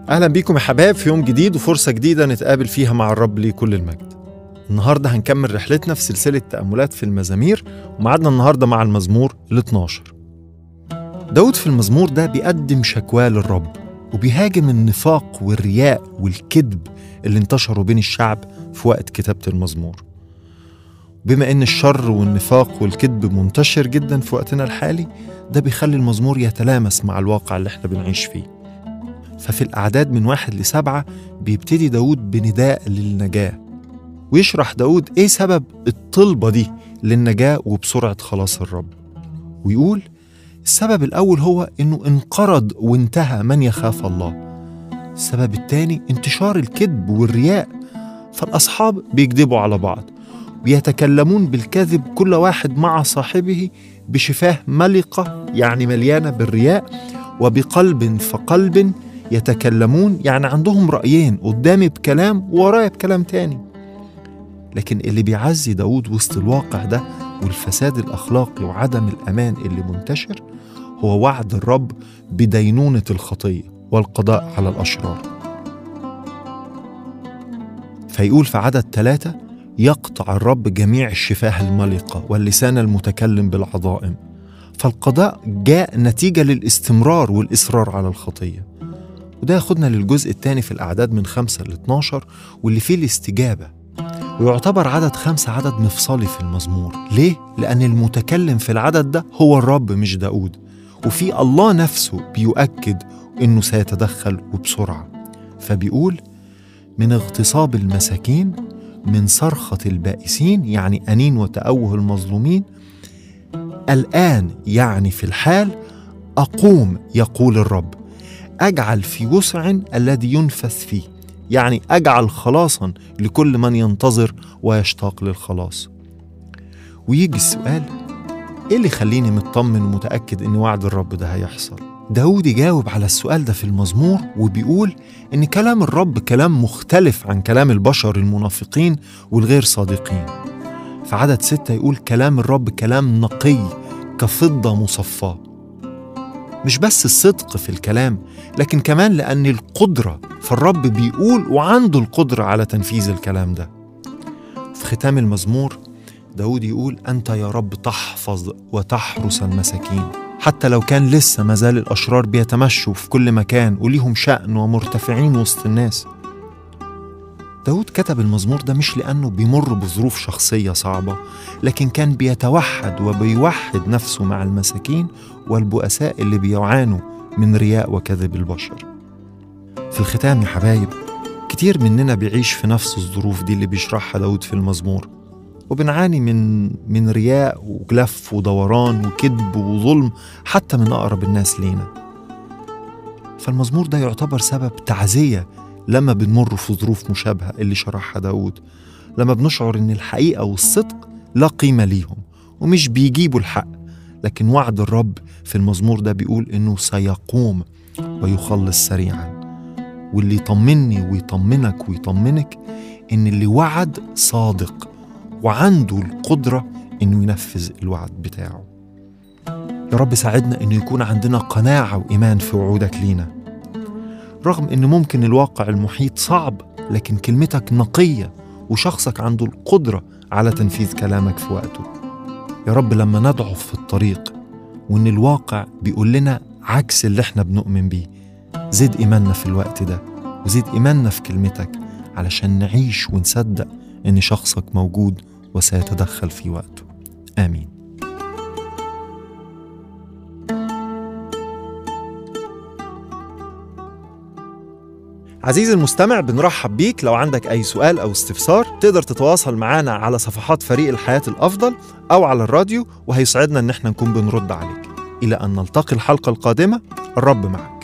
أهلا بيكم يا حباب في يوم جديد وفرصة جديدة نتقابل فيها مع الرب ليه كل المجد النهاردة هنكمل رحلتنا في سلسلة تأملات في المزامير ومعادنا النهاردة مع المزمور ال 12 داود في المزمور ده بيقدم شكواه للرب وبيهاجم النفاق والرياء والكذب اللي انتشروا بين الشعب في وقت كتابة المزمور بما ان الشر والنفاق والكذب منتشر جدا في وقتنا الحالي ده بيخلي المزمور يتلامس مع الواقع اللي احنا بنعيش فيه ففي الأعداد من واحد لسبعة بيبتدي داود بنداء للنجاة ويشرح داود إيه سبب الطلبة دي للنجاة وبسرعة خلاص الرب ويقول السبب الأول هو إنه انقرض وانتهى من يخاف الله السبب الثاني انتشار الكذب والرياء فالأصحاب بيكذبوا على بعض ويتكلمون بالكذب كل واحد مع صاحبه بشفاه ملقة يعني مليانة بالرياء وبقلب فقلب يتكلمون يعني عندهم رأيين قدامي بكلام وورايا بكلام تاني لكن اللي بيعزي داود وسط الواقع ده والفساد الأخلاقي وعدم الأمان اللي منتشر هو وعد الرب بدينونة الخطية والقضاء على الأشرار فيقول في عدد ثلاثة يقطع الرب جميع الشفاه الملقة واللسان المتكلم بالعظائم فالقضاء جاء نتيجة للاستمرار والإصرار على الخطية وده ياخدنا للجزء الثاني في الأعداد من خمسة ل 12 واللي فيه الاستجابة ويعتبر عدد خمسة عدد مفصلي في المزمور ليه؟ لأن المتكلم في العدد ده هو الرب مش داود وفي الله نفسه بيؤكد إنه سيتدخل وبسرعة فبيقول من اغتصاب المساكين من صرخة البائسين يعني أنين وتأوه المظلومين الآن يعني في الحال أقوم يقول الرب أجعل في وسع الذي ينفث فيه يعني أجعل خلاصا لكل من ينتظر ويشتاق للخلاص ويجي السؤال إيه اللي يخليني مطمن ومتأكد إن وعد الرب ده هيحصل داود يجاوب على السؤال ده في المزمور وبيقول إن كلام الرب كلام مختلف عن كلام البشر المنافقين والغير صادقين في عدد ستة يقول كلام الرب كلام نقي كفضة مصفاة مش بس الصدق في الكلام لكن كمان لأن القدرة فالرب بيقول وعنده القدرة على تنفيذ الكلام ده في ختام المزمور داود يقول أنت يا رب تحفظ وتحرس المساكين حتى لو كان لسه مازال الأشرار بيتمشوا في كل مكان وليهم شأن ومرتفعين وسط الناس داود كتب المزمور ده مش لأنه بيمر بظروف شخصية صعبة لكن كان بيتوحد وبيوحد نفسه مع المساكين والبؤساء اللي بيعانوا من رياء وكذب البشر في الختام يا حبايب كتير مننا بيعيش في نفس الظروف دي اللي بيشرحها داود في المزمور وبنعاني من من رياء وجلف ودوران وكذب وظلم حتى من أقرب الناس لينا فالمزمور ده يعتبر سبب تعزية لما بنمر في ظروف مشابهة اللي شرحها داود لما بنشعر إن الحقيقة والصدق لا قيمة ليهم ومش بيجيبوا الحق لكن وعد الرب في المزمور ده بيقول إنه سيقوم ويخلص سريعا واللي يطمني ويطمنك ويطمنك إن اللي وعد صادق وعنده القدرة إنه ينفذ الوعد بتاعه يا رب ساعدنا إنه يكون عندنا قناعة وإيمان في وعودك لينا رغم إن ممكن الواقع المحيط صعب لكن كلمتك نقية وشخصك عنده القدرة على تنفيذ كلامك في وقته يا رب لما نضعف في الطريق وإن الواقع بيقول لنا عكس اللي احنا بنؤمن بيه زد إيماننا في الوقت ده وزد إيماننا في كلمتك علشان نعيش ونصدق إن شخصك موجود وسيتدخل في وقته آمين عزيزي المستمع بنرحب بيك لو عندك أي سؤال أو استفسار تقدر تتواصل معنا على صفحات فريق الحياة الأفضل أو على الراديو وهيسعدنا إن احنا نكون بنرد عليك إلى أن نلتقي الحلقة القادمة الرب معك